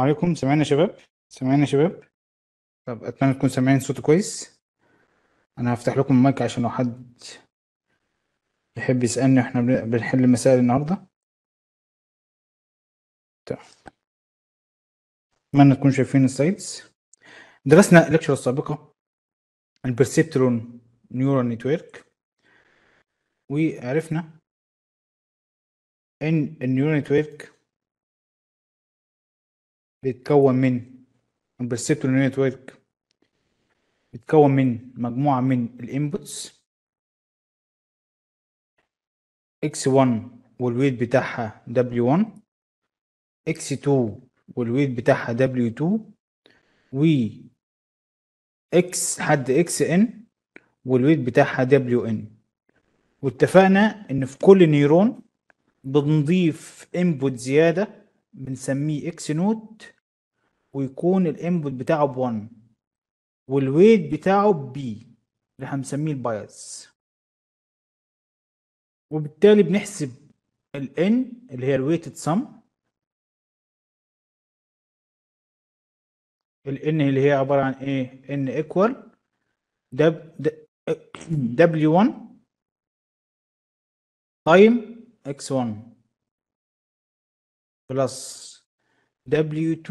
عليكم سامعين يا شباب سامعين يا شباب طب اتمنى تكونوا سامعين صوتي كويس انا هفتح لكم المايك عشان لو حد يحب يسألني احنا بن- بنحل مسائل النهارده تمام اتمنى تكونوا شايفين السلايدز درسنا الليكشر السابقة البرسبترون نيورال نتورك وعرفنا ان النيورال نتورك بيتكون من البرسبترون نتورك بيتكون من مجموعة من الانبوتس x1 والويت بتاعها w1 x2 والويت بتاعها w2 و x حد xn والويت بتاعها wn واتفقنا ان في كل نيرون بنضيف انبوت زيادة بنسميه x نوت ويكون الانبوت بتاعه ب1 والويت بتاعه ب اللي هنسميه البايس وبالتالي بنحسب ال n اللي هي الويتد سم ال n اللي هي عبارة عن ايه n equal w1 تايم x1 بلس w2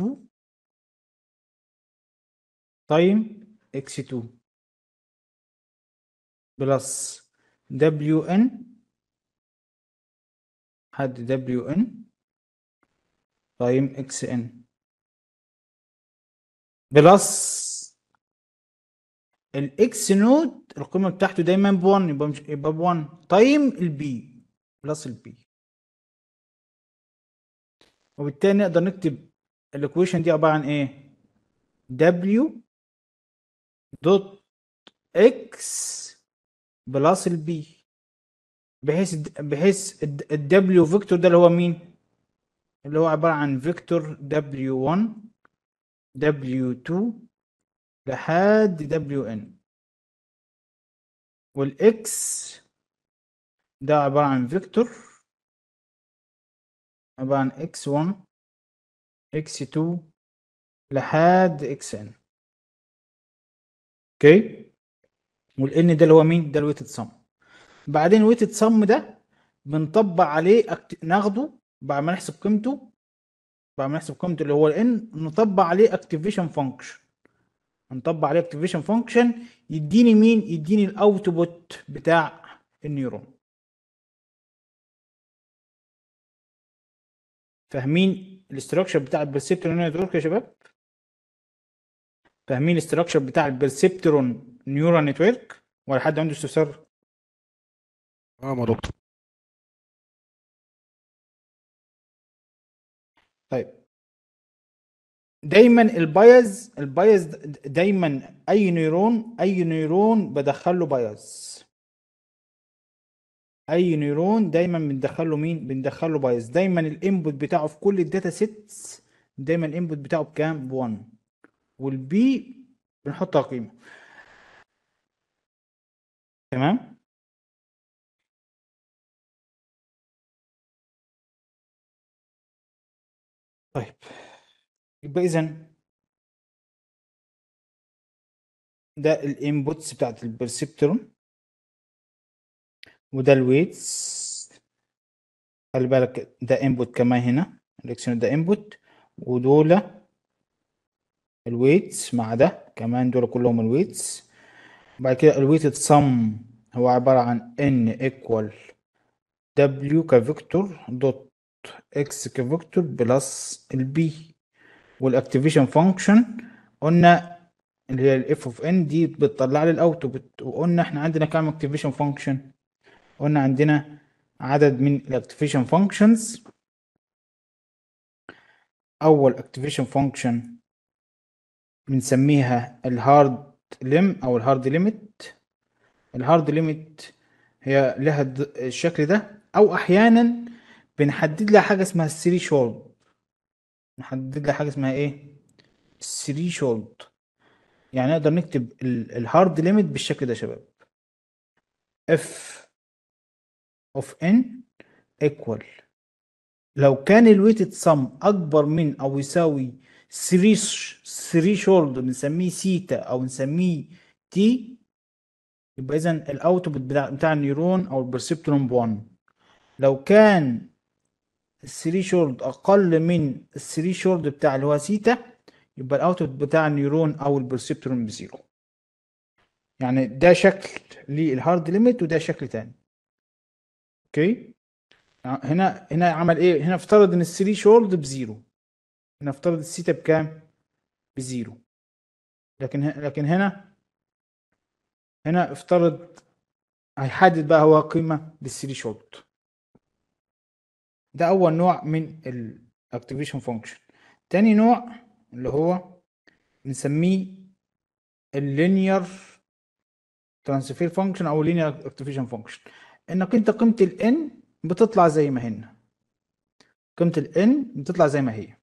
تايم x2 بلس wn حد wn تايم xn بلس الاكس نود القيمه بتاعته دايما ب1 يبقى مش يبقى ب1 تايم البي بلس البي وبالتالي نقدر نكتب الايكويشن دي عباره عن ايه w دوت اكس بلس البي بحيث بحيث الدبليو فيكتور ده اللي هو مين اللي هو عباره عن فيكتور w1 w2 لحد wn والاكس ده عبارة عن فيكتور عبارة عن x1 x2 لحد xn اوكي والان ده اللي هو مين ده الويتد سم بعدين الويتد سم ده بنطبق عليه أكت... ناخده بعد ما نحسب قيمته بعد ما نحسب قيمته اللي هو الان نطبق عليه اكتيفيشن فانكشن هنطبق عليه اكتيفيشن فانكشن يديني مين يديني الاوتبوت بتاع النيورون فاهمين الاستراكشر بتاع البرسبترون نتورك يا شباب فاهمين الاستراكشر بتاع البرسبترون نيورال نتورك ولا حد عنده استفسار اه ما دكتور طيب دايما البايز البايز دايما اي نيرون اي نيرون بدخل له بايز اي نيرون دايما بندخل له مين بندخل له بايز دايما الانبوت بتاعه في كل الداتا سيتس دايما الانبوت بتاعه بكام ب1 والبي بنحطها قيمه تمام طيب يبقى اذا ده الانبوتس بتاعت البرسبترون وده الويتس خلي بالك ده انبوت كمان هنا الاكسون ده انبوت ودول الويتس مع ده كمان دول كلهم الويتس بعد كده الويتد سم هو عبارة عن n equal w كفيكتور دوت x كفيكتور بلس البي والاكتيفيشن فانكشن قلنا اللي هي الاف اوف ان دي بتطلع لي الاوتبوت وقلنا احنا عندنا كام اكتيفيشن فانكشن قلنا عندنا عدد من الاكتيفيشن فانكشنز اول اكتيفيشن فانكشن بنسميها الهارد ليم او الهارد ليميت الهارد ليميت هي لها الد- الشكل ده او احيانا بنحدد لها حاجه اسمها الثري شولد نحدد لها حاجه اسمها ايه الثري شولد يعني نقدر نكتب الهارد ليميت بالشكل ده يا شباب اف اوف ان equal لو كان الويتد سم اكبر من او يساوي 3 شولد بنسميه سيتا او نسميه تي يبقى اذا الاوتبوت بتاع, بتاع النيورون او البرسبترون ب 1 لو كان ال 3 شولد اقل من ال 3 شولد بتاع اللي هو سيتا يبقى الاوتبوت بتاع النيورون او البرسبترون بزيرو يعني ده شكل للهارد ليميت وده شكل تاني اوكي هنا هنا عمل ايه هنا افترض ان الثري شولد بزيرو هنا افترض السيتا بكام بزيرو لكن ه... لكن هنا هنا افترض هيحدد بقى هو قيمة للثري شولد ده اول نوع من الاكتيفيشن فانكشن تاني نوع اللي هو نسميه اللينير ترانسفير فانكشن او لينير اكتيفيشن فانكشن انك انت قيمه الان بتطلع زي ما هنا قيمه الان بتطلع زي ما هي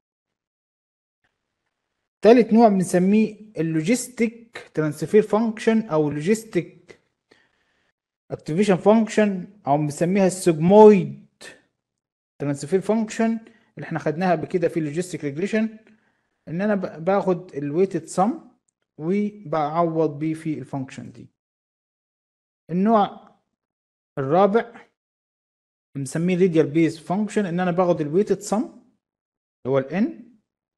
تالت نوع بنسميه اللوجيستيك ترانسفير فانكشن او اللوجيستيك اكتيفيشن فانكشن او بنسميها السيجمويد ترانسفير فانكشن اللي احنا خدناها قبل كده في اللوجيستيك ريجريشن ان انا باخد الويتد سم وبعوض بيه في الفانكشن دي النوع الرابع بنسميه راديال بيز فانكشن ان انا باخد الويتد سم اللي هو الان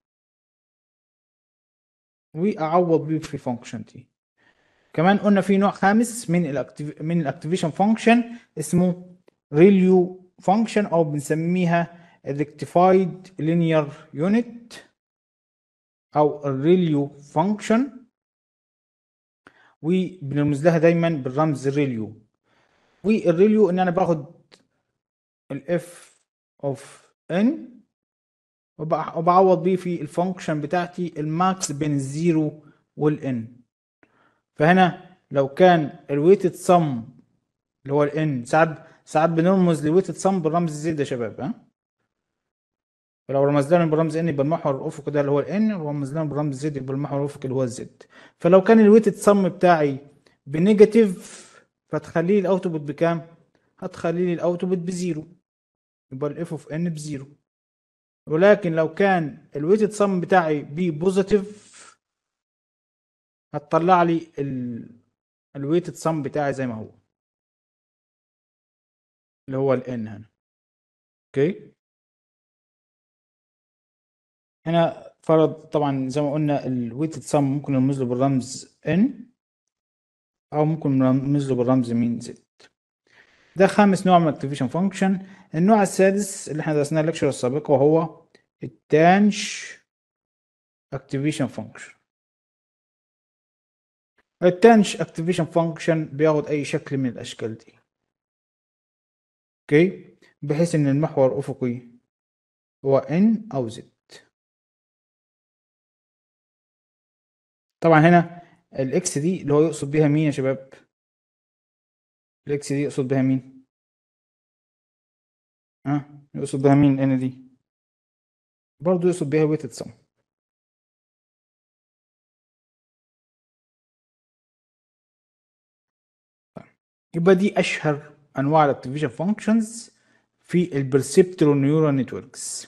واعوض بيه في الفانكشن دي كمان قلنا في نوع خامس من الاكتيف من الاكتيفيشن فانكشن اسمه ريليو فانكشن او بنسميها الريكتيفايد لينير يونت او الريليو فانكشن وبنرمز لها دايما بالرمز الريليو والريليو ان انا باخد الاف اوف ان وبعوض بيه في الفانكشن بتاعتي الماكس بين الزيرو والان فهنا لو كان الويتد سم اللي هو الان ساعات ساعات بنرمز للويتد سم بالرمز زد يا شباب ها فلو رمزنا لهم بالرمز ان يبقى المحور الافقي ده اللي هو الان ورمزنا لهم بالرمز زد يبقى المحور الافقي اللي هو الزد فلو كان الويتد سم بتاعي بنيجاتيف فتخليه الاوتبوت بكام هتخلي لي الاوتبوت بزيرو يبقى الاف اوف ان بزيرو ولكن لو كان الويتد سم بتاعي ببوزيتيف هتطلع لي الويتد سم بتاعي زي ما هو اللي هو الان هنا اوكي هنا فرض طبعا زي ما قلنا الويتد سم ممكن نرمز له بالرمز n او ممكن نرمز له بالرمز مين z ده خامس نوع من الاكتيفيشن فانكشن النوع السادس اللي احنا درسناه الليكشر السابقه وهو التانش اكتيفيشن فانكشن التانش اكتيفيشن فانكشن بياخد اي شكل من الاشكال دي اوكي بحيث ان المحور الافقي هو n او z طبعا هنا الاكس دي اللي هو يقصد بيها مين يا شباب الاكس دي يقصد بيها مين ها أه؟ يقصد بيها مين ان دي برضه يقصد بيها ويتد سم يبقى دي اشهر انواع الاكتيفيشن فانكشنز في البرسبترو نيورال نتوركس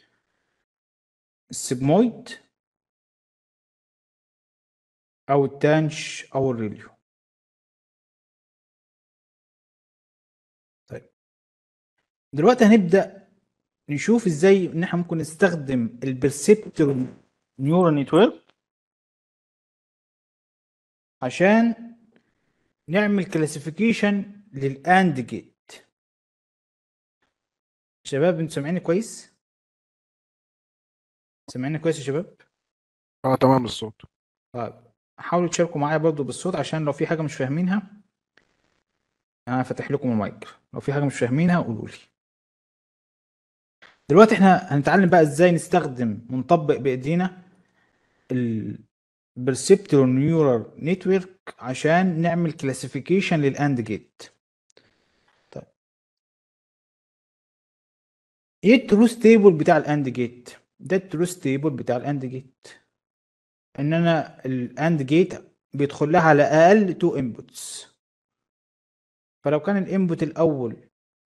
السيجمويد او التانش او الريليو طيب دلوقتي هنبدا نشوف ازاي ان احنا ممكن نستخدم البرسبتور نيورال نتورك عشان نعمل كلاسيفيكيشن للاند جيت شباب انتوا سامعيني كويس سامعيني كويس يا شباب اه تمام الصوت طيب حاولوا تشاركوا معايا برضو بالصوت عشان لو في حاجة مش فاهمينها أنا فاتح لكم المايك لو في حاجة مش فاهمينها قولوا لي دلوقتي احنا هنتعلم بقى ازاي نستخدم ونطبق بايدينا البرسبتور نيورال نتورك عشان نعمل كلاسيفيكيشن للاند جيت طيب ايه التروث تيبل بتاع الاند جيت ده التروث تيبل بتاع الاند جيت ان انا الاند جيت بيدخل لها على الاقل تو انبوتس فلو كان الانبوت الاول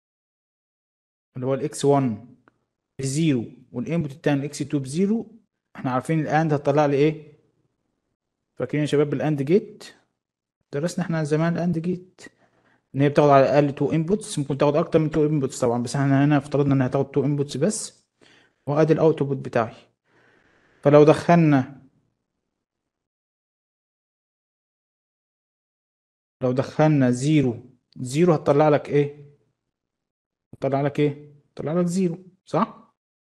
اللي هو الاكس 1 بزيرو والانبوت الثاني الاكس 2 بزيرو احنا عارفين الاند هتطلع لي ايه فاكرين يا شباب الاند جيت درسنا احنا زمان الاند جيت ان هي بتاخد على الاقل تو انبوتس ممكن تاخد اكتر من تو انبوتس طبعا بس احنا هنا افترضنا انها هتاخد تو انبوتس بس وادي الاوتبوت بتاعي فلو دخلنا لو دخلنا زيرو زيرو هتطلع لك ايه هتطلع لك ايه هتطلع لك زيرو صح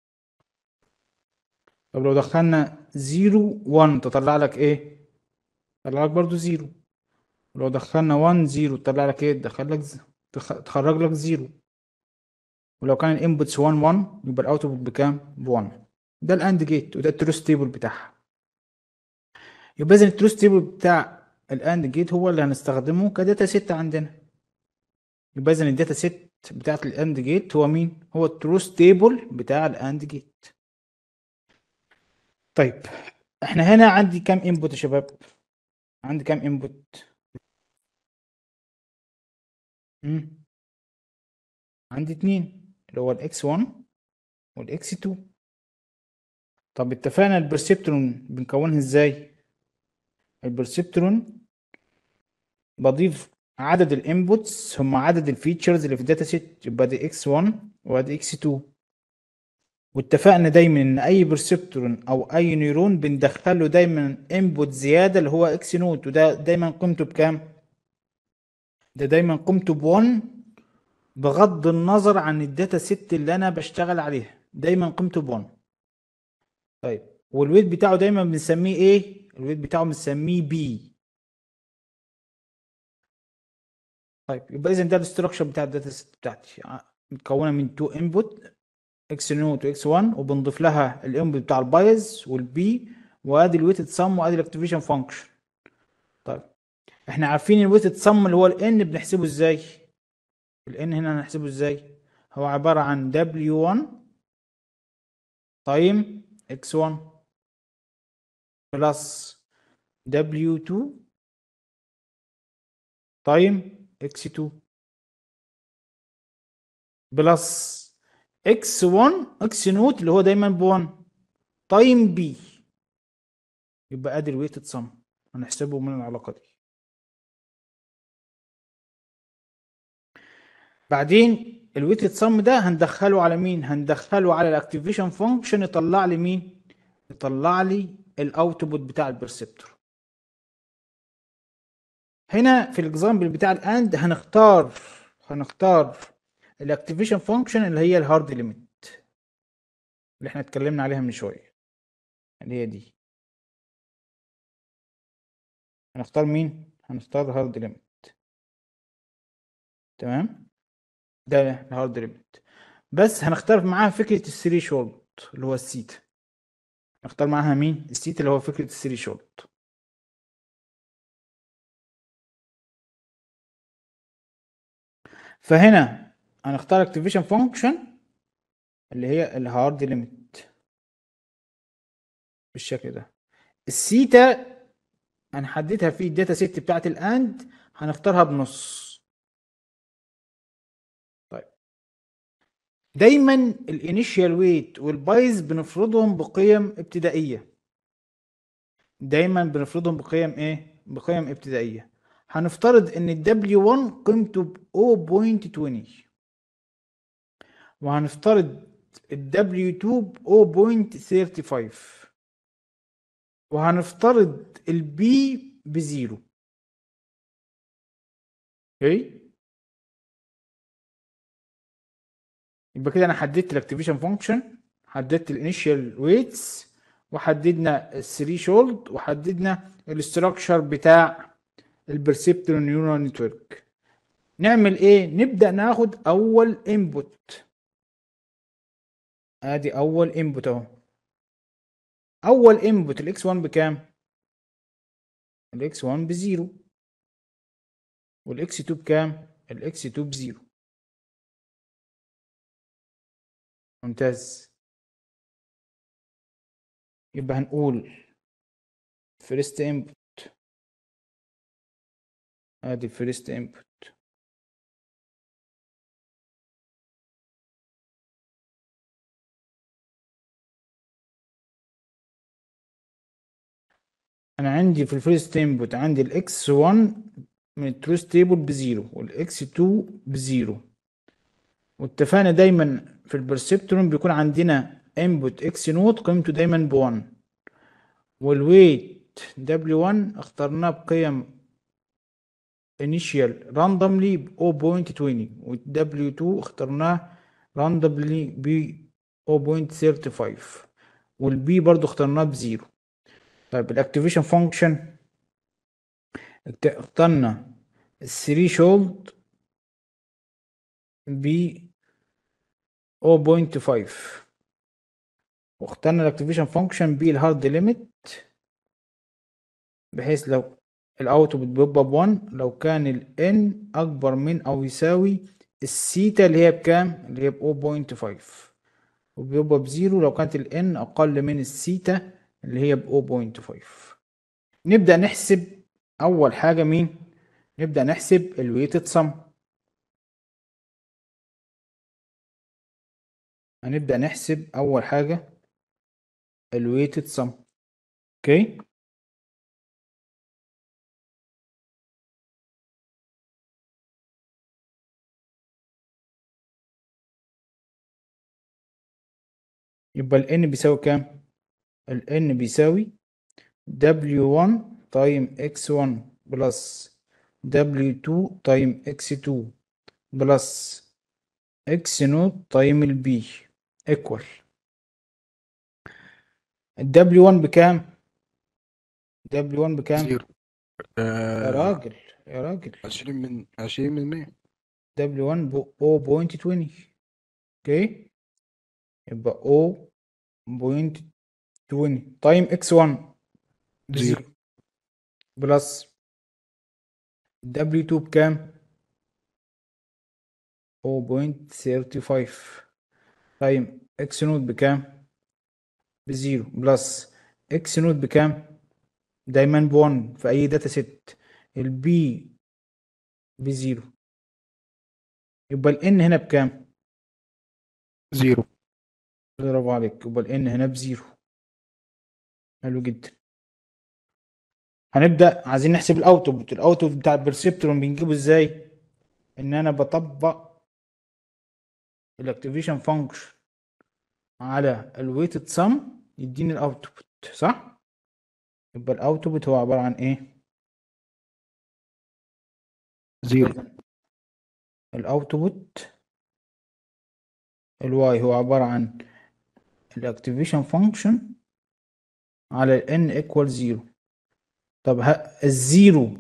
طب لو دخلنا زيرو وان تطلع لك ايه تطلع لك برضو زيرو ولو دخلنا وان زيرو تطلع لك ايه تدخل لك ز... تخ... تخرج لك زيرو ولو كان الانبوتس 1 1 يبقى الاوتبوت بكام ب 1 ده الاند جيت وده التروث تيبل بتاعها يبقى اذا التروث تيبل بتاع الاند جيت هو اللي هنستخدمه كداتا سيت عندنا يبقى اذا الداتا سيت بتاعت الاند جيت هو مين هو التروث تيبل بتاع الاند جيت طيب احنا هنا عندي كام انبوت يا شباب عندي كام انبوت امم عندي اتنين اللي هو الاكس 1 والاكس 2 طب اتفقنا البرسبترون بنكونها ازاي البرسبترون بضيف عدد الانبوتس هم عدد الفيتشرز اللي في الداتا سيت يبقى دي اكس 1 وادي اكس 2 واتفقنا دايما ان اي برسبترون او اي نيرون بندخله دايما انبوت زياده اللي هو اكس نوت وده دايما قيمته بكام ده دايما قيمته ب1 بغض النظر عن الداتا سيت اللي انا بشتغل عليها دايما قيمته ب1 طيب والويت بتاعه دايما بنسميه ايه الويت بتاعه بنسميه بي طيب يبقى اذا ده الاستراكشر بتاع الداتا سيت بتاعتي متكونه من تو انبوت اكس نوت واكس 1 وبنضيف لها الانبوت بتاع البايز والبي وادي الويتد سم وادي الاكتيفيشن فانكشن طيب احنا عارفين الويتد سم اللي هو الان بنحسبه ازاي الان هنا هنحسبه ازاي هو عباره عن W1 تايم x1 بلس W2 تايم x2 بلس x1 x نوت اللي هو دايما ب1 تايم b يبقى ادي الويتد سم هنحسبه من العلاقه دي بعدين الويتد سم ده هندخله على مين هندخله على الاكتيفيشن فانكشن يطلع لي مين يطلع لي الاوتبوت بتاع البرسبتور هنا في الاكزامبل بتاع الاند هنختار هنختار الاكتيفيشن فانكشن اللي هي الهارد ليميت اللي احنا اتكلمنا عليها من شويه اللي هي دي هنختار مين هنختار الهارد ليميت تمام ده الهارد ليميت بس هنختار معاها فكره الثري شولد اللي هو السيتا نختار معاها مين السيتا اللي هو فكره الثري شولد فهنا هنختار اكتيفيشن فانكشن اللي هي الهارد ليميت بالشكل ده السيتا هنحددها في الداتا سيت بتاعت الاند هنختارها بنص طيب دايما الانيشيال ويت والبايز بنفرضهم بقيم ابتدائيه دايما بنفرضهم بقيم ايه بقيم ابتدائيه هنفترض ان ال W1 قيمته ب 0.20 وهنفترض ال W2 ب 0.35 وهنفترض البي بزيرو اوكي يبقى كده انا حددت الاكتيفيشن فانكشن حددت الانيشال ويتس وحددنا الثري شولد وحددنا الاستراكشر بتاع البرسبتور نيورال نتورك نعمل ايه نبدا ناخد اول انبوت ادي اول انبوت اهو اول انبوت الاكس 1 بكام الاكس 1 بزيرو والاكس 2 بكام الاكس 2 بزيرو ممتاز يبقى هنقول فيرست انبوت ادي الفيرست انبوت انا عندي في الفيرست انبوت عندي الاكس 1 من التروث تيبل بزيرو والاكس 2 بزيرو واتفقنا دايما في البرسبترون بيكون عندنا انبوت اكس نوت قيمته دايما بوان والويت دبليو 1 اخترناه بقيم initial randomly ب 0.20 والدبليو 2 اخترناه randomly ب 0.35 والبي برضو اخترناه بزيرو طيب الاكتيفيشن فانكشن اخترنا الثري شولد ب 0.5 واخترنا الاكتيفيشن فانكشن بالهارد ليميت بحيث لو الاوتبوت بيبقى ب1 لو كان ال n اكبر من او يساوي الثيتا اللي هي بكام اللي هي ب 0.5 وبيبقى بزيرو لو كانت ال n اقل من الثيتا اللي هي ب 0.5 نبدأ نحسب اول حاجة مين نبدأ نحسب الويتد سم هنبدأ نحسب اول حاجة الويتد سم اوكي يبقى ال n بيساوي كام ال n بيساوي w1 تايم x1 بلس w2 تايم x2 بلس x نوت تايم ال b equal ال w1 بكام w1 بكام زيرو يا آه راجل يا راجل عشرين من عشرين من مية w1 ب 0.20 اوكي يبقى 0.20 تايم x1 بزيرو زيرو بلس W2 بكام؟ 0.35 تايم x نوت بكام؟ بزيرو بلس x نوت بكام؟ دايما بون في أي داتا سيت البي بزيرو يبقى ال n هنا بكام؟ زيرو برافو عليك يبقى ال n هنا بزيرو حلو جدا هنبدأ عايزين نحسب الاوتبوت الاوتبوت بتاع البرسبترون بنجيبه ازاي ان انا بطبق الاكتيفيشن فانكشن على الويتد سم يديني الاوتبوت صح يبقى الاوتبوت هو عبارة عن ايه زيرو الاوتبوت الواي هو عبارة عن الاكتيفيشن فانكشن على ال n equal 0 طب ه- الزيرو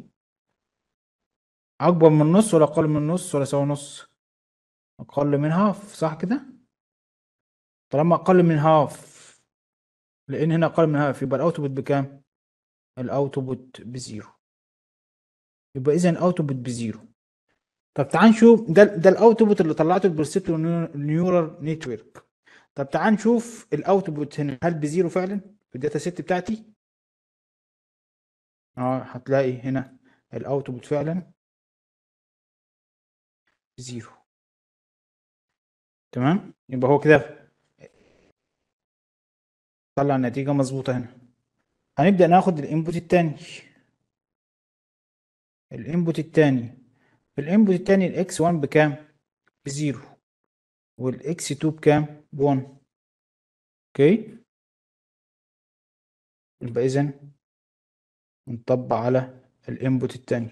اكبر من نص ولا اقل من نص ولا يساوي نص اقل من هاف صح كده طالما اقل من هاف لان هنا اقل من هاف يبقى الاوتبوت بكام الاوتبوت بزيرو يبقى اذا الاوتبوت بزيرو طب تعال نشوف ده ده الاوتبوت اللي طلعته البرسبتور نيورال نتورك طب تعال نشوف الاوتبوت هنا هل بزيرو فعلا في الداتا سيت بتاعتي اه هتلاقي هنا الاوتبوت فعلا زيرو تمام يبقى هو كده طلع النتيجة مظبوطة هنا هنبدأ ناخد الانبوت التاني الانبوت التاني في الانبوت التاني الاكس 1 بكام بزيرو والاكس 2 بكام بون اوكي يبقى اذا نطبق على الانبوت التاني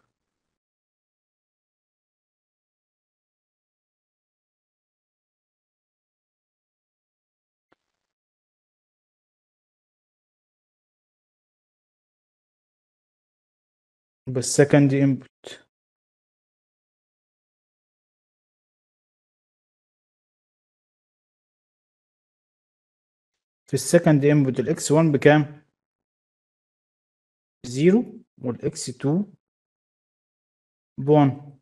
يبقى السكند انبوت في السكند انبوت الاكس 1 بكام زيرو والاكس 2 بون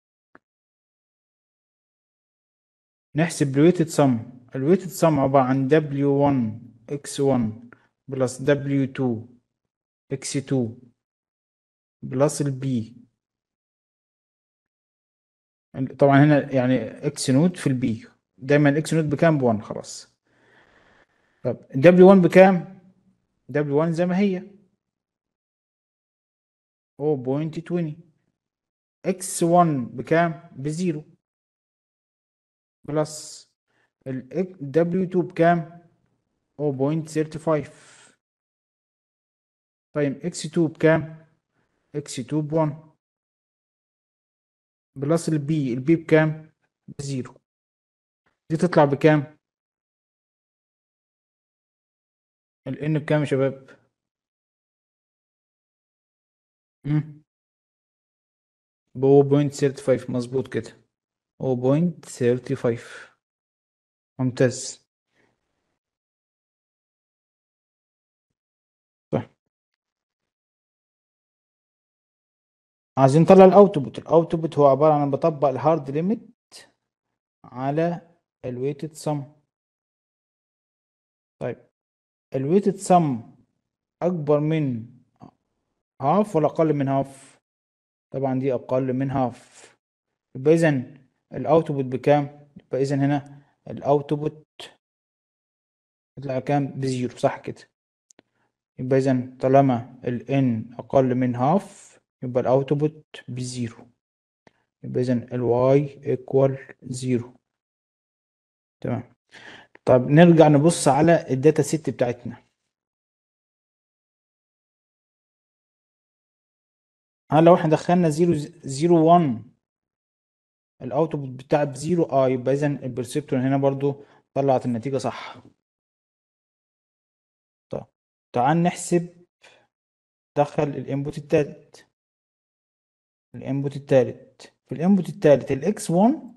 نحسب الويتد سم الويتد سم عبارة عن W1 X1 بلس W2 X2 بلس البي طبعا هنا يعني اكس نوت في البي دايما الاكس نوت بكام بوان خلاص طب W1 بكام W1 زي ما هي 0.20 x1 بكام بزيرو بلس ال w2 بكام 0.35 طيب x2 بكام x2 ب1 بلس البي البي بكام بزيرو دي تطلع بكام ال n بكام يا شباب مم. ب 0.35 مظبوط كده 0.35 ممتاز طيب عايزين نطلع الاوتبوت الاوتبوت هو عبارة عن بطبق الهارد ليميت على الويتد سم طيب الويتد سم اكبر من هاف ولا اقل من هاف طبعا دي اقل من هاف يبقى اذا الاوتبوت بكام يبقى اذا هنا الاوتبوت يطلع كام بزيرو صح كده يبقى اذا طالما ال n اقل من هاف يبقى الاوتبوت بزيرو يبقى اذا ال y equal زيرو تمام طب نرجع نبص على الداتا سيت بتاعتنا هل لو احنا دخلنا زيرو زيرو وان الاوتبوت بتاع بزيرو اه يبقى اذا البرسبتور هنا برضو طلعت النتيجة صح طب تعال نحسب دخل الانبوت التالت الانبوت التالت في الانبوت التالت الاكس 1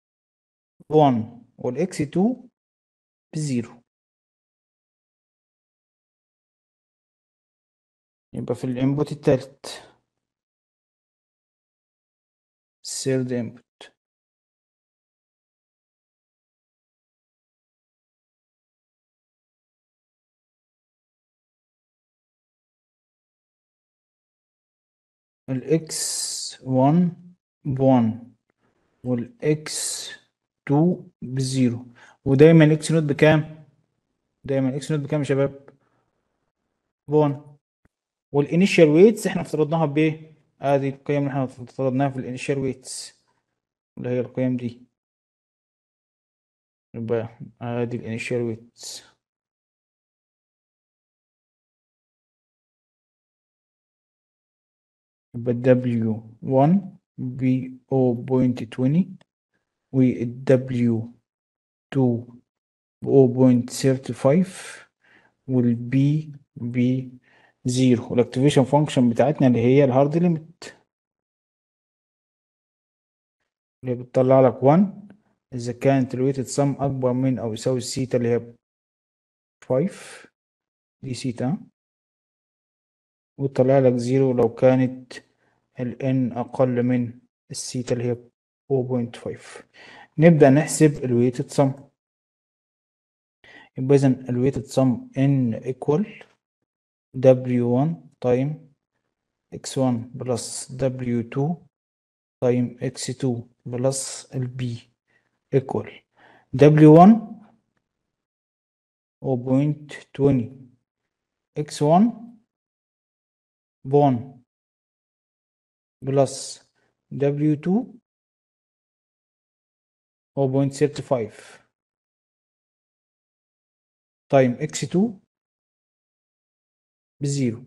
1 والاكس 2 بزيرو يبقى في الانبوت التالت الثيرد انبوت الاكس 1 بوان والاكس 2 بزيرو ودايما الاكس نوت بكام دايما الاكس نوت بكام يا شباب بوان والانيشال ويتس احنا افترضناها بايه ادي القيم اللي احنا افترضناها في الانيشال ويتس اللي هي القيم دي يبقى ادي الانيشال ويتس يبقى W 1 ب 0.20 وال W 2 ب 0.35 والبي ب 0 والاكتيفيشن فانكشن بتاعتنا اللي هي الهارد ليميت اللي بتطلع لك 1 اذا كانت الويتد سم اكبر من او يساوي السيتا اللي هي 5 دي سيتا وتطلع لك 0 لو كانت ال n اقل من السيتا اللي هي 0.5 نبدأ نحسب الويتد سم يبقى اذا الويتد سم n equal w1 تايم x1 بلس w2 تايم x2 بلس البي equal w1 0.20 x1 بون بلس w2 0.35 تايم x2 بزيرو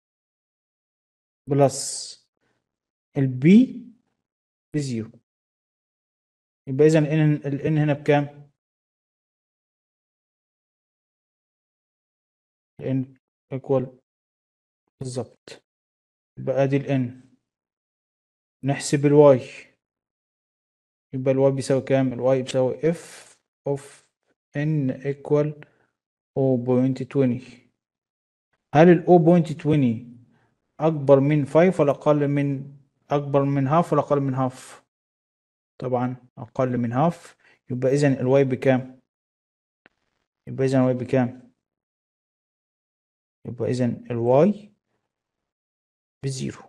بلس البي بزيرو يبقى اذا ال n هنا بكام؟ n equal بالظبط يبقى ادي ال n نحسب الواي يبقى الواي بيساوي كام؟ الواي بيساوي f of n equal 0.20 هل ال 0.20 أكبر من 5 ولا أقل من أكبر من هاف ولا أقل من هاف؟ طبعا أقل من هاف يبقى إذا الواي بكام؟ يبقى إذا الواي بكام؟ يبقى إذا الواي بزيرو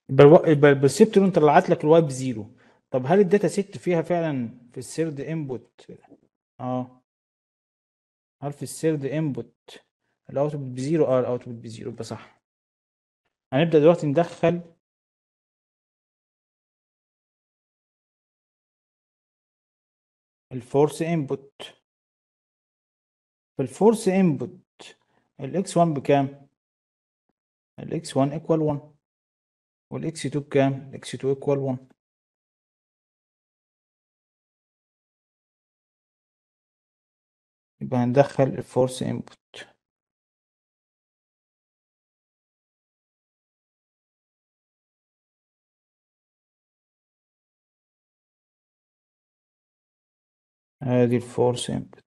يبقى الو- يبقى البرسبترون طلعت لك الواي بزيرو طب هل الداتا سيت فيها فعلا في السيرد انبوت اه هل في السيرد انبوت الاوتبوت بزيرو اه الاوتبوت بزيرو يبقى صح هنبدأ دلوقتي ندخل الفورس انبوت في الفورس انبوت الاكس 1 بكام الاكس 1 ايكوال 1 والاكس 2 بكام الاكس 2 ايكوال 1 يبقى هندخل الفورس انبوت ادي الفورس انبوت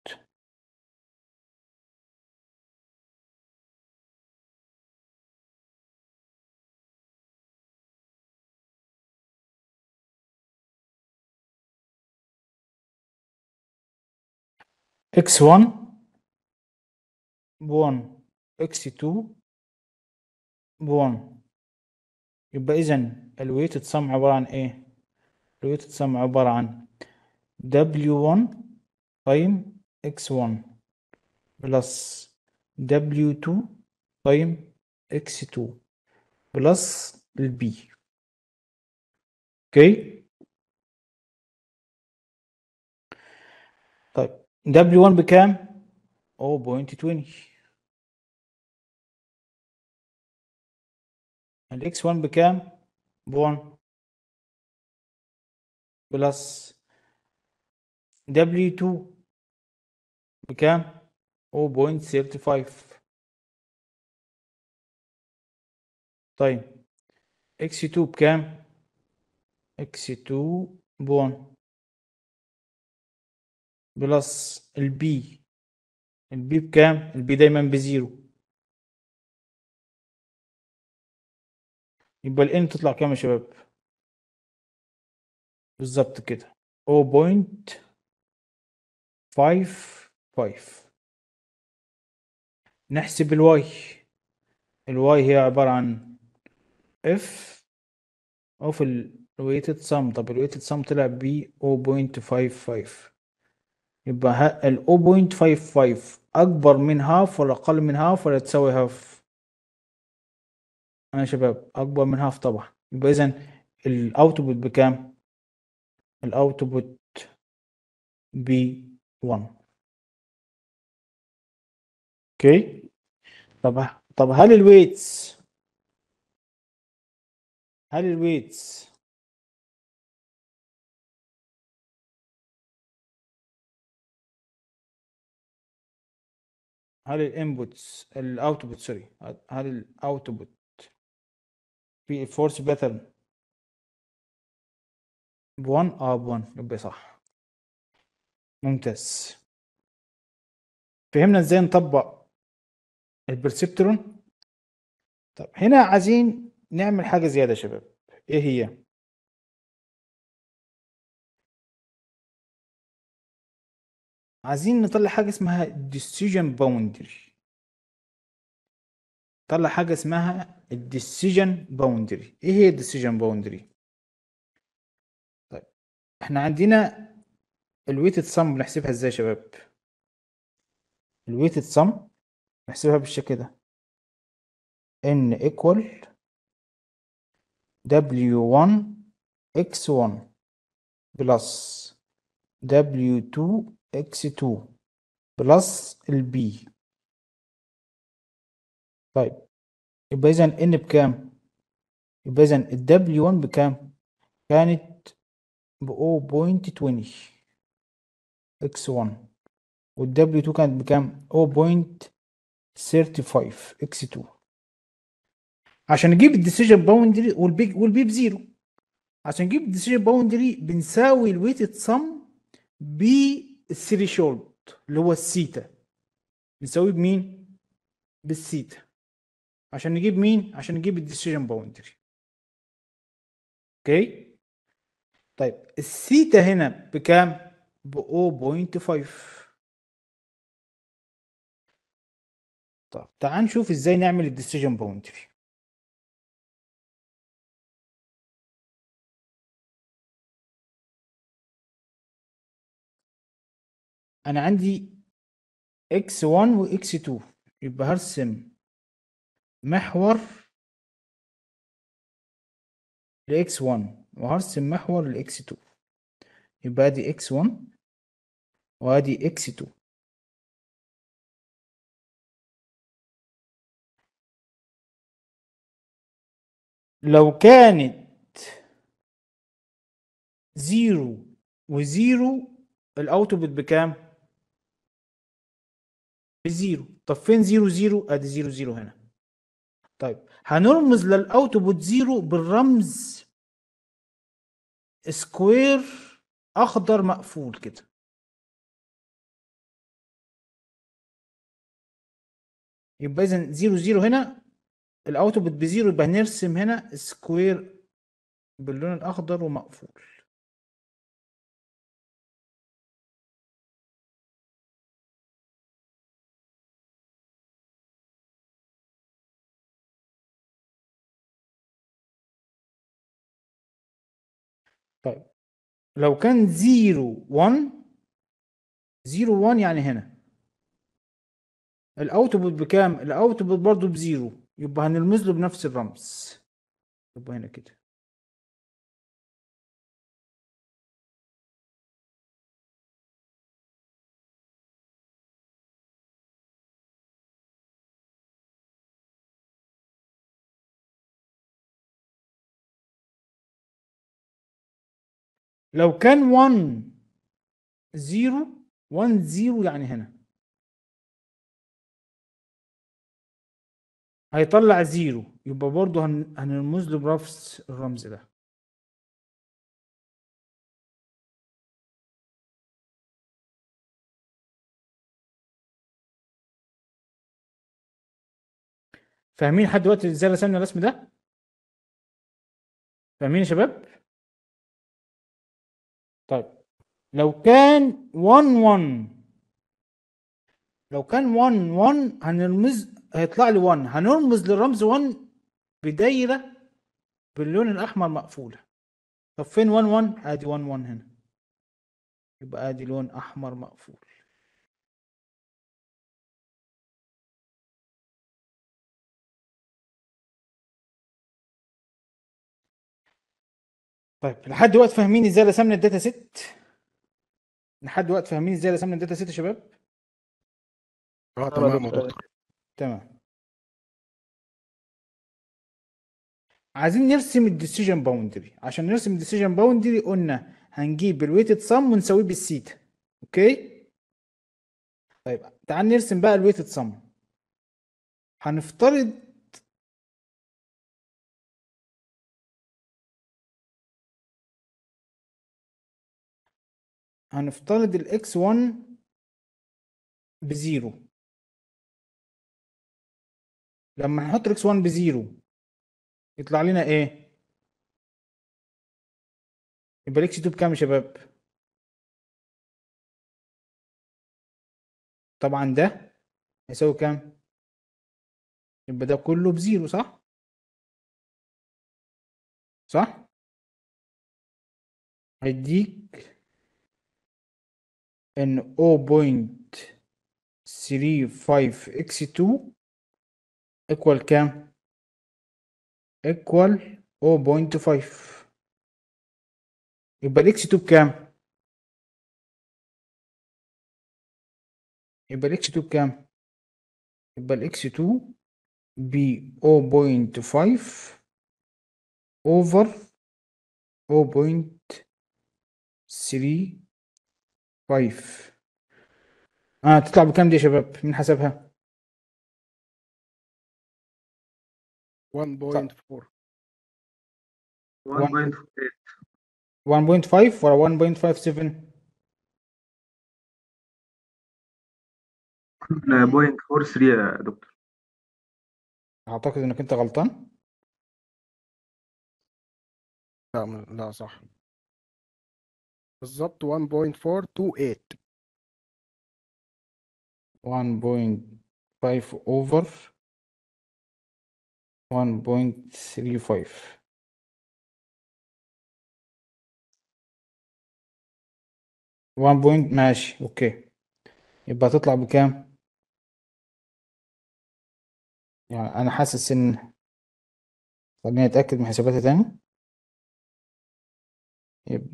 اكس 1 ب 1 اكس 2 ب 1 يبقى اذا الويتد سم عبارة عن ايه الويتد سم عبارة عن W1 تايم X1 بلس W2 تايم X2 بلس البي اوكي طيب W1 بكام 0.20 الاكس 1 بكام ب 1 بلس W2 بكام 0.35 طيب x2 بكام x2 ب 1 بلس البي البي بكام البي دايما بزيرو يبقى الان تطلع كام يا شباب بالظبط كده 0.55 نحسب الواي الواي هي عبارة عن اف اوف الويتد سم طب الويتد سم طلع ب 0.55 يبقى ها ال 0.55 اكبر من هاف ولا اقل من هاف ولا تساوي هاف انا يا شباب اكبر من هاف طبعا يبقى اذا الاوتبوت بكام الاوتبوت ب 1 اوكي طب طب هل الويتس هل الويتس هل الانبوتس الاوتبوت سوري هل الاوتبوت في الفورس باترن ب 1 اه ب 1 يبقى صح ممتاز فهمنا ازاي نطبق البرسبترون طب هنا عايزين نعمل حاجة زيادة يا شباب ايه هي عايزين نطلع حاجة اسمها decision boundary طلع حاجة اسمها الديسيجن باوندري ايه هي الديسيجن باوندري طيب احنا عندنا الويتد سم بنحسبها ازاي يا شباب الويتد سم نحسبها بالشكل ده n equal w1 x1 بلس w2 x2 بلس البي طيب يبقى اذا n بكام يبقى اذا ال w1 بكام كانت ب 0.20 x1 وال w2 كانت بكام 0.35 x2 عشان نجيب الديسيجن باوندري والبي والبي بزيرو عشان نجيب الديسيجن باوندري بنساوي الويتد سم بالثريشولد اللي هو السيتا بنساويه بمين بالسيتا عشان نجيب مين عشان نجيب الديسيجن باوندري اوكي طيب الثيتا هنا بكام ب 0.5 طب تعال نشوف ازاي نعمل الديسيجن باوندري انا عندي x1 و x2 يبقى هرسم محور ل x1 وهرسم محور ل x2 يبقى ادي x1 وادي x2 لو كانت زيرو وزيرو الاوتبوت بكام؟ بزيرو طب فين زيرو زيرو؟ ادي زيرو زيرو هنا طيب هنرمز للاوتبوت زيرو بالرمز سكوير اخضر مقفول كده يبقى اذا زيرو زيرو هنا الاوتبوت بزيرو يبقى هنرسم هنا سكوير باللون الاخضر ومقفول طيب لو كان زيرو 1 زيرو 1 يعني هنا الاوتبوت بكام الاوتبوت برضو بزيرو يبقى هنرمز له بنفس الرمز يبقى هنا كده لو كان 1 0 1 0 يعني هنا هيطلع زيرو يبقى برضه هن... هنرمز له بنفس الرمز ده فاهمين لحد دلوقتي ازاي رسمنا الرسم ده؟ فاهمين يا شباب؟ طيب لو كان 1 1 لو كان 1 1 هنرمز هيطلع لي 1 هنرمز للرمز 1 بدايره باللون الاحمر مقفوله طب فين 1 1 ادي 1 1 هنا يبقى ادي لون احمر مقفول طيب لحد دلوقتي فاهمين ازاي رسمنا الداتا سيت لحد دلوقتي فاهمين ازاي رسمنا الداتا سيت يا شباب اه تمام يا دكتور تمام عايزين نرسم الديسيجن باوندري عشان نرسم الديسيجن باوندري قلنا هنجيب الويتد سم ونساويه بالسيتا اوكي طيب تعال نرسم بقى الويتد سم هنفترض هنفترض الاكس 1 بزيرو لما نحط الاكس 1 بزيرو يطلع لنا ايه يبقى الاكس 2 بكام يا شباب طبعا ده هيساوي كام يبقى ده كله بزيرو صح صح هيديك ان 0.35 x 2 equal كام equal 0.5 يبقى الاكس 2 بكام يبقى الاكس 2 بكام يبقى الاكس 2 ب 0.5 over 0.35 اه تطلع بكام دي يا شباب مين حسبها 1.4 1.5 ولا 1.57 بوينت فور 3 يا دكتور اعتقد انك انت غلطان لا م- لا صح بالظبط 1.428 1.5 over 1.35 1 point ماشي اوكي يبقى هتطلع بكام يعني انا حاسس ان خليني اتاكد من حساباتي تاني يبقى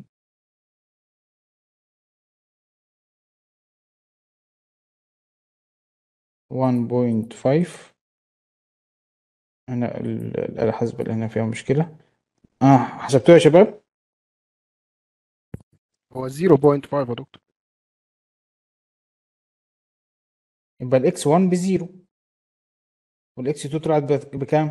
one point five أنا ال- الآلة الحاسبة اللي هنا فيها مشكلة اه حسبتوها يا شباب هو 0.5 يا دكتور يبقى الإكس 1 بزيرو والإكس 2 طلعت بك- بكام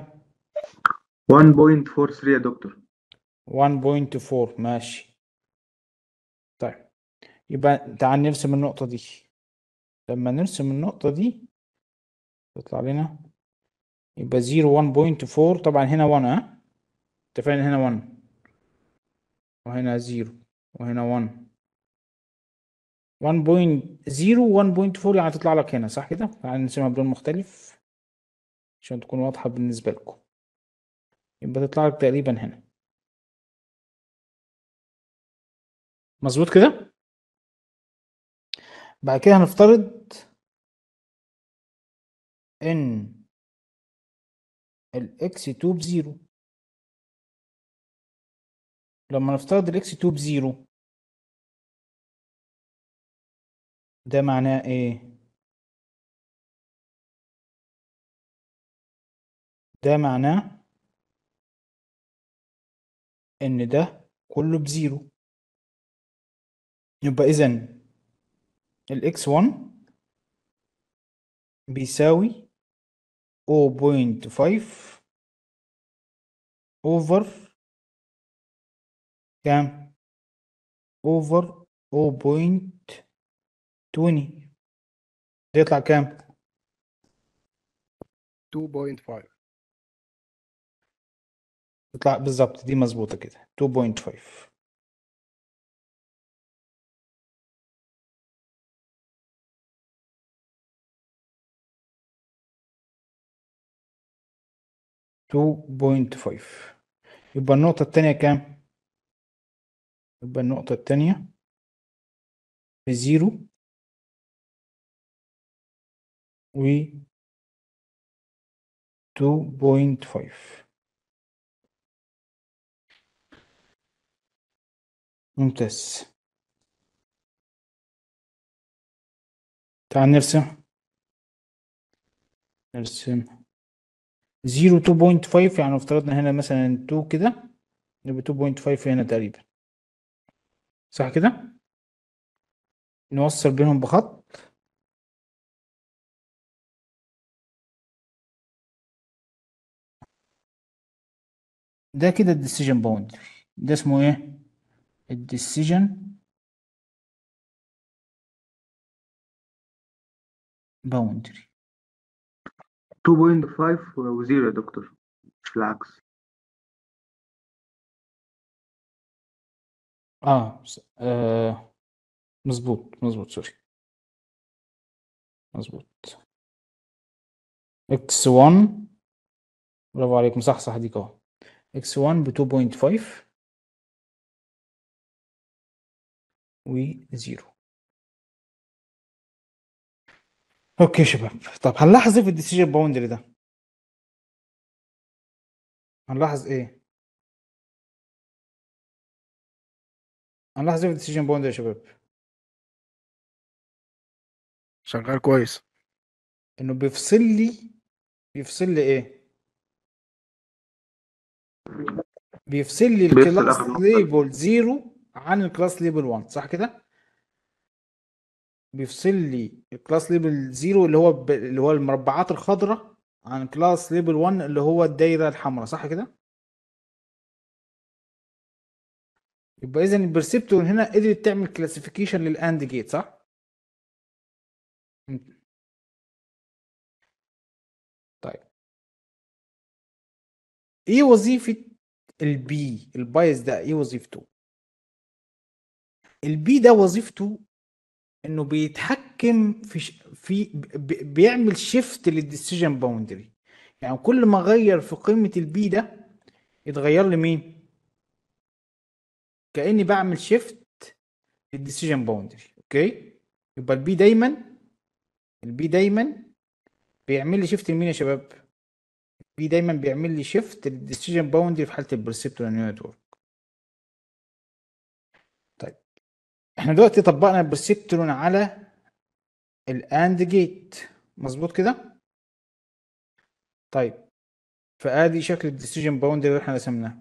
1.43 يا دكتور 1.4 ماشي طيب يبقى تعال نرسم النقطة دي لما نرسم النقطة دي تطلع لنا يبقى 0 1.4 طبعا هنا 1 ها اتفقنا هنا 1 وهنا 0 وهنا 1 1.0 1.4 يعني تطلع لك هنا صح كده؟ تعال نرسمها بلون مختلف عشان تكون واضحة بالنسبة لكم يبقى تطلع لك تقريبا هنا مظبوط كده؟ بعد كده هنفترض ان الاكس 2 بزيرو لما نفترض الاكس 2 بزيرو ده معناه ايه ده معناه ان ده كله بزيرو يبقى اذا الاكس 1 بيساوي 0.5 اوفر كام اوفر 0.20 ده يطلع كام 2.5 يطلع بالظبط دي مظبوطة كده 2.5 2.5 يبقى النقطة التانية كام؟ يبقى النقطة التانية بزيرو و 2.5 ممتاز تعال نرسم نرسم 0 2.5 يعني افترضنا هنا مثلا 2 كده يبقى 2.5 هنا تقريبا صح كده نوصل بينهم بخط ده كده الديسيجن باوندري ده اسمه ايه الديسيجن باوندري 2.5 وزيرو يا دكتور مش العكس اه س- آه مظبوط مظبوط سوري مظبوط اكس 1 برافو عليك مصحصح ديك اهو اكس 1 ب 2.5 و 0 اوكي يا شباب طب هنلاحظ ايه في الديسيجن باوندري ده هنلاحظ ايه هنلاحظ ايه في الديسيجن باوندري يا شباب شغال كويس انه بيفصل لي بيفصل لي ايه بيفصل لي بيفصل الكلاس آخر نقطة. ليبل 0 عن الكلاس ليبل 1 صح كده بيفصل لي الكلاس ليبل 0 اللي هو ب... اللي هو المربعات الخضراء عن كلاس ليبل 1 اللي هو الدايره الحمراء صح كده يبقى اذا البرسبتور هنا قدرت تعمل كلاسيفيكيشن للاند جيت صح طيب ايه وظيفة البي البايس ده ايه وظيفته البي ده وظيفته انه بيتحكم في ش... في ب... بيعمل شيفت للديسيجن باوندري يعني كل ما اغير في قيمة البي ده يتغير لي مين كأني بعمل شيفت للديسيجن باوندري اوكي يبقى البي دايما البي دايما بيعمل لي شيفت لمين يا شباب بي دايما بيعمل لي شيفت للديسيجن باوندري في حاله البرسبتور نتورك طيب احنا دلوقتي طبقنا البرسبترون على الاند جيت مظبوط كده طيب فادي شكل الديسيجن باوندري اللي احنا رسمناه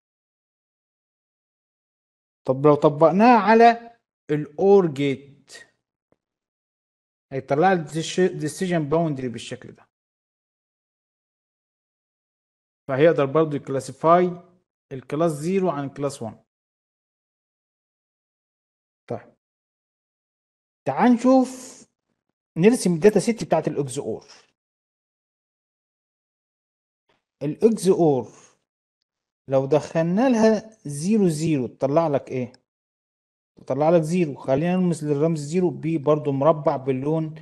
طب لو طبقناه على الاور جيت هيطلع لي الديسيجن باوندري بالشكل ده فهيقدر برضو يكلاسيفاي الكلاس 0 عن الكلاس 1 طيب تعال نشوف نرسم الداتا سيت بتاعت الاكس اور الاكس اور لو دخلنا لها 0 0 تطلع لك ايه تطلع لك 0 خلينا نلمس للرمز 0 بي برضو مربع باللون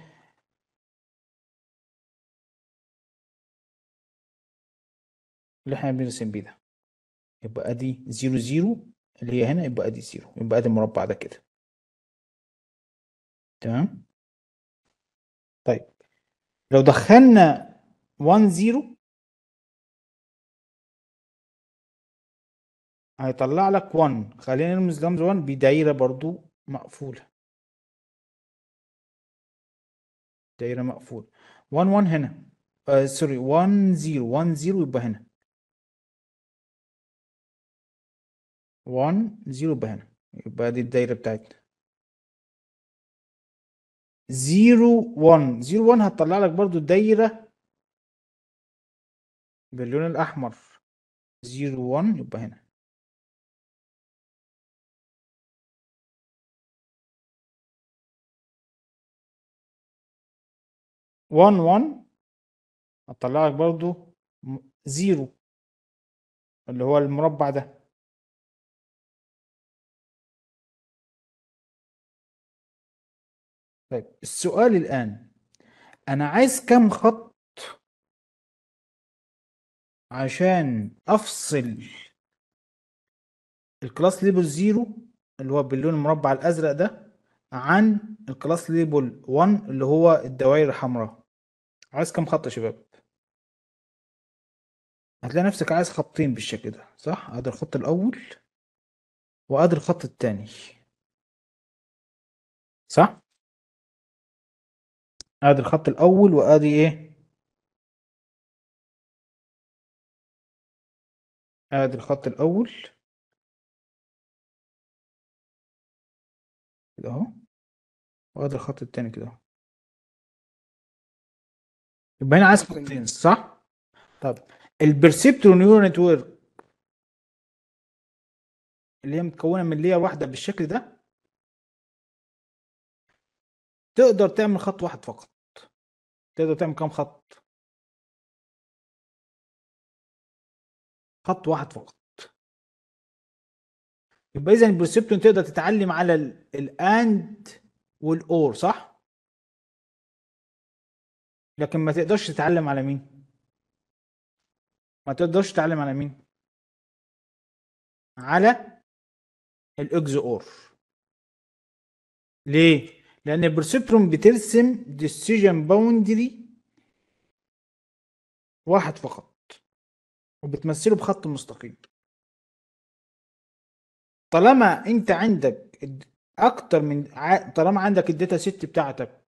اللي احنا بنرسم بيه ده يبقى ادي 0 0 اللي هي هنا يبقى ادي 0 يبقى ادي المربع ده كده تمام طيب لو دخلنا 1 0 هيطلع لك 1 خلينا نرمز رمز 1 بدايرة برضو مقفولة دايرة مقفولة 1 1 هنا آه سوري 1 0 1 0 يبقى هنا 1 0 يبقى هنا يبقى دي الدايرة بتاعتنا 0 1 0 1 هتطلع لك برضو الدايرة باللون الأحمر 0 1 يبقى هنا وان وان هتطلع لك برضو م- زيرو اللي هو المربع ده طيب السؤال الآن أنا عايز كم خط عشان أفصل الكلاس ليبل زيرو اللي هو باللون المربع الأزرق ده عن الكلاس ليبل 1 اللي هو الدوائر الحمراء عايز كم خط يا شباب هتلاقي نفسك عايز خطين بالشكل ده صح ادي الخط الاول وادي الخط التاني صح ادي الخط الاول وادي ايه ادي الخط الاول كده اهو وادي الخط التاني كده اهو يبقى هنا عايز خطين صح طب البرسبتور نيورال نتورك اللي هي متكونه من لير واحده بالشكل ده تقدر تعمل خط واحد فقط تقدر تعمل كام خط خط واحد فقط يبقى اذا البرسبتور تقدر تتعلم على الاند والاور صح لكن ما تقدرش تتعلم على مين ما تقدرش تتعلم على مين على الاكز اور ليه لان البرسبتروم بترسم ديسيجن باوندري واحد فقط وبتمثله بخط مستقيم طالما انت عندك اكتر من ع- طالما عندك الداتا سيت بتاعتك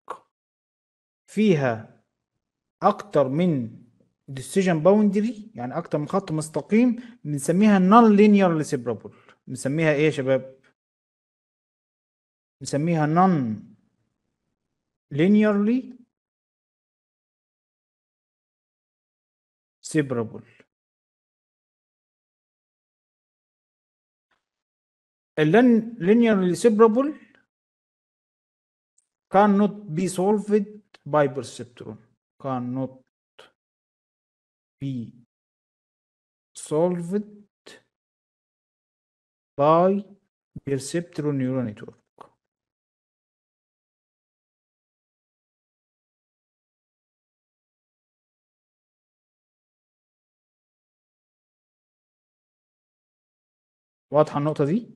فيها اكتر من ديسيجن باوندري يعني اكتر من خط مستقيم بنسميها نون لينير سيبرابل بنسميها ايه يا شباب بنسميها نون linearly separable اللن linearly separable cannot be solved by perceptron cannot be solved by perceptron neural network واضحة النقطة دي؟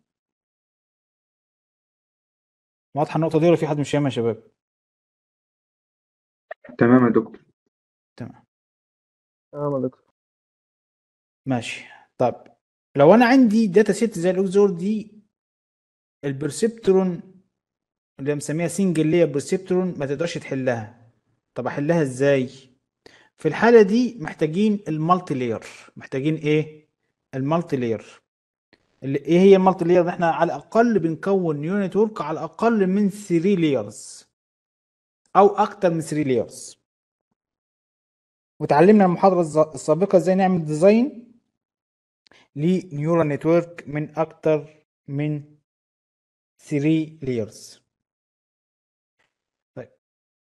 واضحة النقطة دي ولا في حد مش فاهمها يا شباب؟ تمام يا دكتور تمام تمام يا دكتور ماشي طب لو انا عندي داتا سيت زي الاكزور دي البرسبترون اللي مسميها سنجل لير برسبترون ما تقدرش تحلها طب احلها ازاي في الحالة دي محتاجين المالتي لير محتاجين ايه المالتي لير اللي ايه هي المالتي لير احنا على الاقل بنكون نيورال نتورك على الاقل من 3 ليرز او اكتر من 3 ليرز وتعلمنا المحاضرة الز- السابقة ازاي نعمل ديزاين لنيورال نتورك من اكتر من 3 ليرز طيب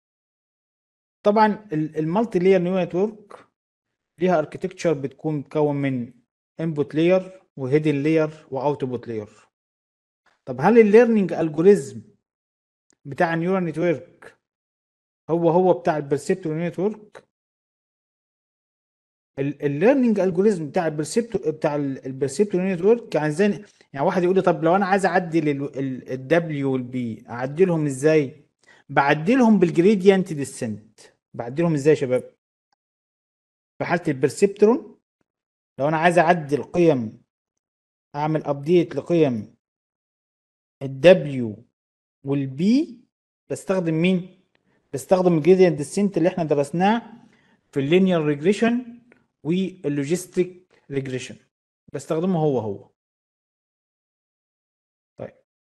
طبعا المالتي لير نيورال نتورك ليها اركتكتشر بتكون مكون من انبوت لير وهيدن لير واوتبوت لير طب هل الليرنينج الجوريزم بتاع النيورال نتورك هو هو بتاع البرسبتور نتورك الليرنينج الجوريزم بتاع البرسبتور بتاع البرسبتور نتورك يعني ازاي يعني واحد يقول لي طب لو انا عايز اعدل الدبليو والبي اعدلهم ازاي بعدلهم بالجريدينت ديسنت بعدلهم ازاي يا شباب في حاله البرسبترون لو انا عايز اعدل قيم اعمل ابديت لقيم الدبليو والبي بستخدم مين بستخدم الجريدينت ديسنت اللي احنا درسناه في اللينير ريجريشن واللوجيستيك ريجريشن بستخدمه هو هو طيب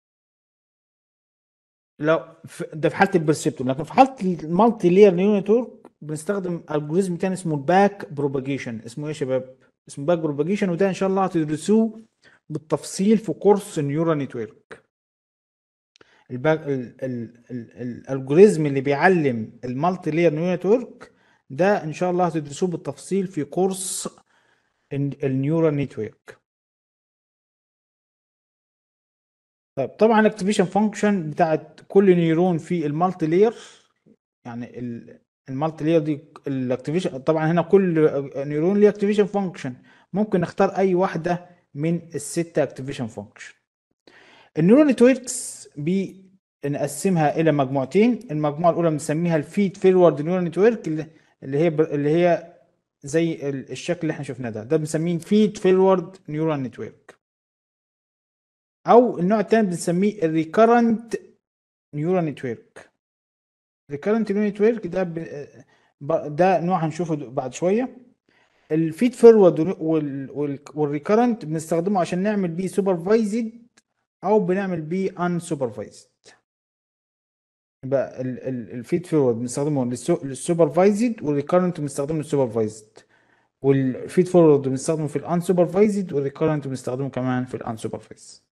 لو في ده في حاله البرسبتور لكن في حاله المالتي لير نيورال نتورك بنستخدم الجوريزم تاني اسمه الباك بروباجيشن اسمه ايه يا شباب اسمه باك بروباجيشن وده ان شاء الله هتدرسوه بالتفصيل في كورس نيورال نتورك الباك الالجوريزم اللي بيعلم المالتي لير نيورال نتورك ده ان شاء الله هتدرسوه بالتفصيل في كورس النيورال نتورك طيب طبعا الاكتيفيشن فانكشن بتاعت كل نيرون في المالتي لير يعني المالتي لير دي الاكتيفيشن طبعا هنا كل نيرون ليه اكتيفيشن فانكشن ممكن نختار اي واحده من الستة اكتيفيشن فانكشن النيورال نتوركس بنقسمها الى مجموعتين المجموعه الاولى بنسميها الفيد فيرورد نيورال نتورك اللي هي اللي هي زي الشكل اللي احنا شفناه ده ده بنسميه فيد فيرورد نيورال نتورك او النوع الثاني بنسميه الريكرنت نيورال نتورك ريكرنت نيورال نتورك ده ب... ده نوع هنشوفه بعد شويه الفيد فيرورد والريكرنت بنستخدمه عشان نعمل بيه سوبرفايزد او بنعمل بيه ان سوبرفايزد يبقى الفيد فيرورد بنستخدمه للسوبرفايزد والريكرنت بنستخدمه للسوبرفايزد والفيد فورورد بنستخدمه في الان سوبرفايزد والريكرنت بنستخدمه كمان في الان سوبرفايزد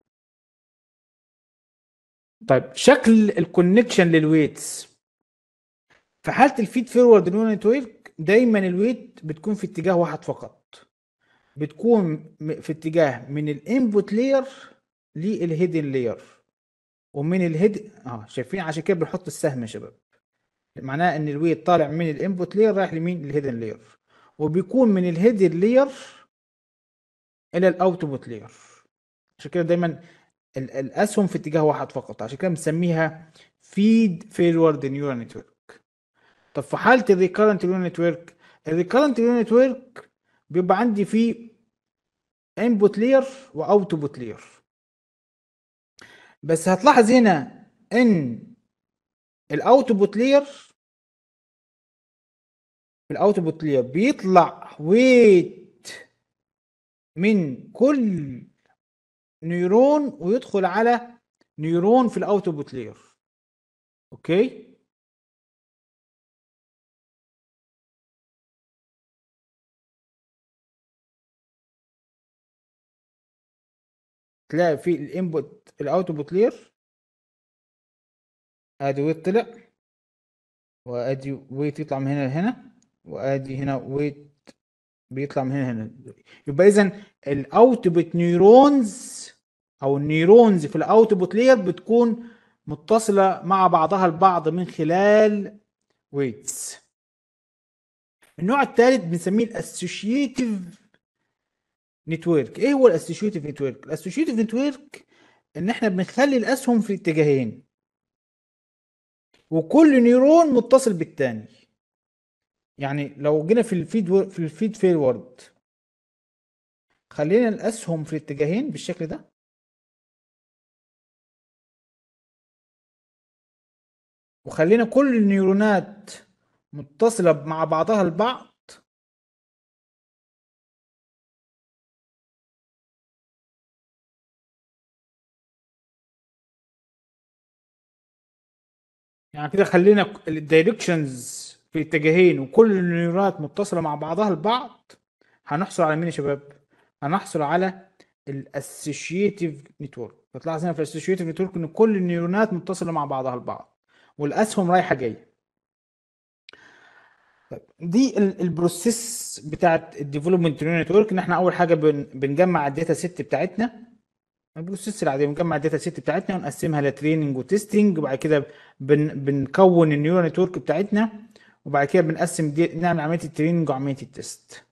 طيب شكل الكونكشن للويتس في حاله الفيد فورورد نيورال نتورك دايما الويت بتكون في اتجاه واحد فقط بتكون في اتجاه من الانبوت لاير للهيدن لاير ومن الهيد اه شايفين عشان كده بنحط السهم يا شباب معناه ان الويت طالع من الانبوت لاير رايح لمين للهيدن لاير وبيكون من الهيدن لاير الى الاوتبوت لاير عشان كده دايما الاسهم في اتجاه واحد فقط عشان كده بنسميها فيد فيرورد نيورال نتورك طب في حاله الريكرنت نيورال نتورك الريكرنت نيورال نتورك بيبقى عندي فيه انبوت لاير واوتبوت لاير بس هتلاحظ هنا ان الاوتبوت لاير الاوتبوت لاير بيطلع ويت من كل نيرون ويدخل على نيرون في الاوتبوت لاير اوكي تلاقي في الانبوت الاوتبوت لاير ادي ويت طلع وادي ويت يطلع من هنا لهنا وادي هنا ويت بيطلع من هنا لهنا يبقى اذا الاوتبوت نيورونز او النيورونز في الاوتبوت لاير بتكون متصله مع بعضها البعض من خلال ويتس النوع الثالث بنسميه الاسوشيتيف نتورك ايه هو الاسوشيتيف نتورك الاسوشيتيف نتورك ان احنا بنخلي الاسهم في اتجاهين وكل نيرون متصل بالتاني يعني لو جينا في الفيد و... في الفيد فيرورد خلينا الاسهم في الاتجاهين بالشكل ده وخلينا كل النيورونات متصلة مع بعضها البعض يعني كده خلينا الدايركشنز في اتجاهين وكل النيورونات متصلة مع بعضها البعض هنحصل على مين يا شباب؟ هنحصل على الاسوشيتيف نتورك فتلاحظ هنا في الاسوشيتيف نتورك ان كل النيورونات متصلة مع بعضها البعض والاسهم رايحة جاية طيب دي ال- البروسيس بتاعت الديفلوبمنت نتورك ان احنا اول حاجه بن بنجمع الداتا سيت بتاعتنا البروسيس العاديه بنجمع الداتا سيت بتاعتنا ونقسمها لتريننج وتستنج وبعد كده بن بنكون النيورال نتورك بتاعتنا وبعد كده بنقسم دي نعمل عمليه التريننج وعمليه التست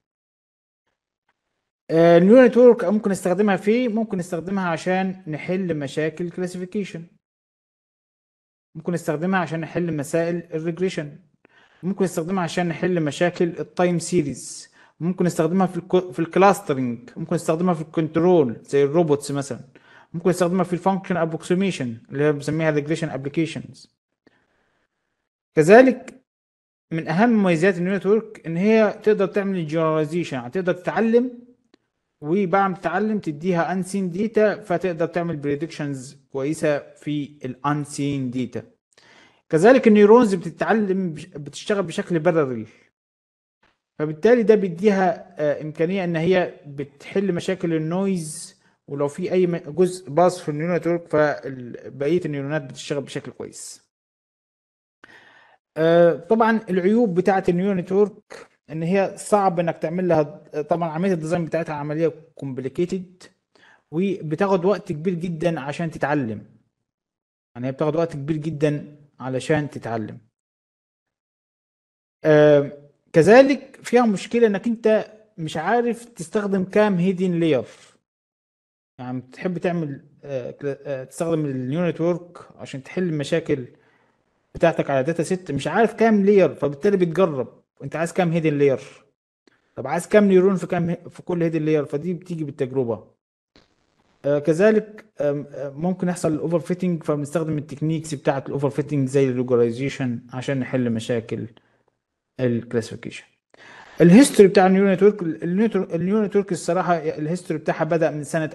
النيورال نتورك ممكن نستخدمها في ممكن نستخدمها عشان نحل مشاكل كلاسيفيكيشن ممكن نستخدمها عشان نحل مسائل الريجريشن ممكن نستخدمها عشان نحل مشاكل التايم سيريز ممكن نستخدمها في الكو... في الكلاسترنج ممكن نستخدمها في الكنترول زي الروبوتس مثلا ممكن نستخدمها في الفانكشن ابروكسيميشن اللي هي بنسميها ريجريشن ابلكيشنز كذلك من اهم مميزات النيورال نتورك ان هي تقدر تعمل جنراليزيشن يعني تقدر تتعلم وبعد ما تتعلم تديها انسين داتا فتقدر تعمل بريدكشنز كويسه في الانسين داتا كذلك النيورونز بتتعلم بش- بتشتغل بشكل بارلل فبالتالي ده بيديها آه، امكانيه ان هي بتحل مشاكل النويز ولو في اي م- جزء باص في النيورال نتورك فبقيه النيورونات بتشتغل بشكل كويس آه، طبعا العيوب بتاعه النيورال نتورك ان هي صعب انك تعمل لها طبعا عمليه الديزاين بتاعتها عمليه كومبليكيتد وبتاخد وقت كبير جدا عشان تتعلم يعني هي بتاخد وقت كبير جدا علشان تتعلم آه كذلك فيها مشكلة انك انت مش عارف تستخدم كام هيدن لاير يعني بتحب تعمل آه كلا- آه تستخدم النيورال نتورك عشان تحل المشاكل بتاعتك على داتا سيت مش عارف كام لاير فبالتالي بتجرب انت عايز كام هيدن لاير طب عايز كام نيورون في كام في كل هيدن لاير فدي بتيجي بالتجربة آه، كذلك آم، آه، ممكن يحصل الاوفر فيتنج فبنستخدم التكنيكس بتاعه الاوفر فيتنج زي اللوجرايزيشن عشان نحل مشاكل الكلاسيفيكيشن الهيستوري بتاع النيورال نتورك النيورال نتورك الصراحه الهيستوري بتاعها بدأ من سنه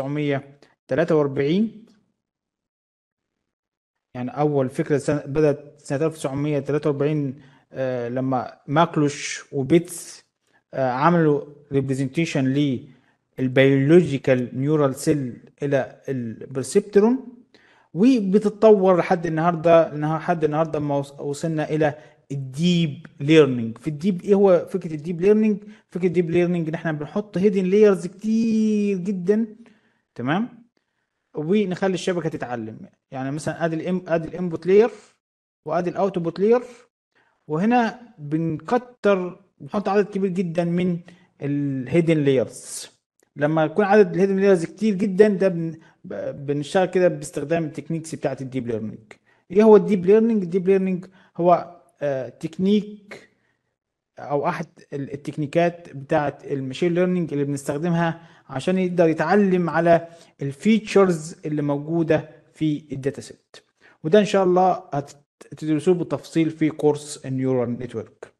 1943 يعني اول فكره سنة بدأت سنه 1943 آه، لما ماكلوش وبيتس آه، عملوا ريبريزنتيشن للبيولوجيكال نيورال سيل الى البرسبترون وبتتطور لحد النهارده لحد النهارده ما وص- وصلنا الى الديب ليرنينج في الديب ايه هو فكره الديب ليرنينج فكره الديب ليرنينج ان احنا بنحط هيدن لايرز كتير جدا تمام ونخلي الشبكه تتعلم يعني مثلا ادي الام ادي الانبوت لاير وادي الاوتبوت لاير وهنا بنكتر بنحط عدد كبير جدا من الهيدن لايرز لما يكون عدد الهيدن لايرز كتير جدا ده بن... ب- بنشتغل كده باستخدام التكنيكس بتاعت الديب ليرنينج ايه هو الديب ليرنينج الديب ليرنينج هو آه، تكنيك او احد ال- التكنيكات بتاعت الماشين ليرنينج اللي بنستخدمها عشان يقدر يتعلم على الفيتشرز اللي موجوده في الداتا سيت وده ان شاء الله هتدرسوه بالتفصيل في كورس النيورال نتورك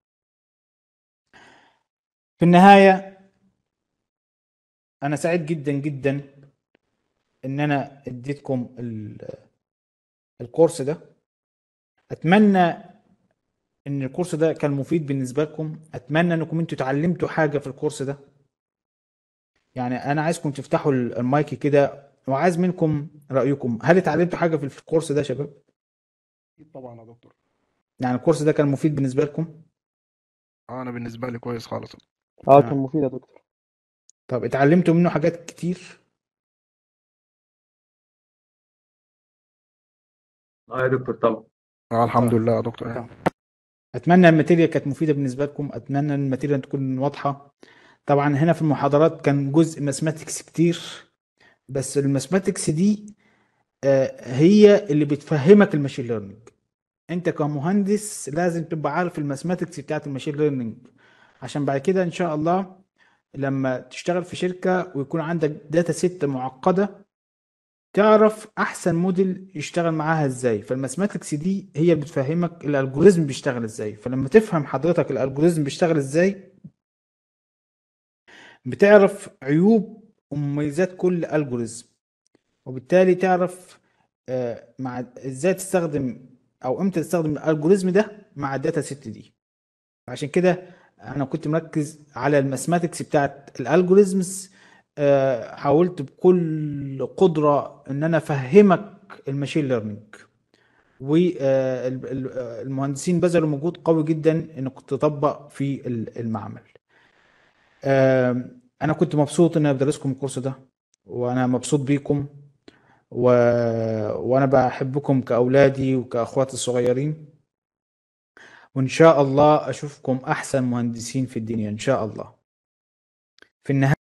في النهايه انا سعيد جدا جدا ان انا اديتكم ال- الكورس ده اتمنى ان الكورس ده كان مفيد بالنسبه لكم اتمنى انكم انتوا اتعلمتوا حاجه في الكورس ده يعني انا عايزكم تفتحوا ال- المايك كده وعايز منكم رايكم هل اتعلمتوا حاجه في في الكورس ده يا شباب اكيد طبعا يا دكتور يعني الكورس ده كان مفيد بالنسبه لكم آه، انا بالنسبه لي كويس خالص اه تمام. كان مفيد يا دكتور طب اتعلمتوا منه حاجات كتير اه يا دكتور طبعا آه الحمد طيب. لله يا دكتور طبعا. اتمنى الماتيريال كانت مفيده بالنسبه لكم اتمنى ان الماتيريال تكون واضحه طبعا هنا في المحاضرات كان جزء ماثماتكس كتير بس الماثماتكس دي آه، هي اللي بتفهمك الماشين ليرنينج انت كمهندس لازم تبقى عارف الماثماتكس بتاعت الماشين ليرنينج عشان بعد كده ان شاء الله لما تشتغل في شركة ويكون عندك داتا سيت معقدة تعرف احسن موديل يشتغل معاها ازاي فالماثماتكس دي هي اللي بتفهمك الالجوريزم بيشتغل ازاي فلما تفهم حضرتك الالجوريزم بيشتغل ازاي بتعرف عيوب ومميزات كل الجوريزم وبالتالي تعرف آه، مع ازاي تستخدم او امتى تستخدم الالجوريزم ده مع الداتا سيت دي عشان كده انا كنت مركز على الماثماتكس بتاعت الالجوريزمز آه، حاولت بكل قدرة ان انا افهمك الماشين ليرنينج والمهندسين بذلوا مجهود قوي جدا انك تطبق في ال- المعمل آم، انا كنت مبسوط ان انا بدرسكم الكورس ده وانا مبسوط بيكم و... وانا بحبكم كاولادي وكاخواتي الصغيرين وان شاء الله اشوفكم احسن مهندسين في الدنيا ان شاء الله في النهاية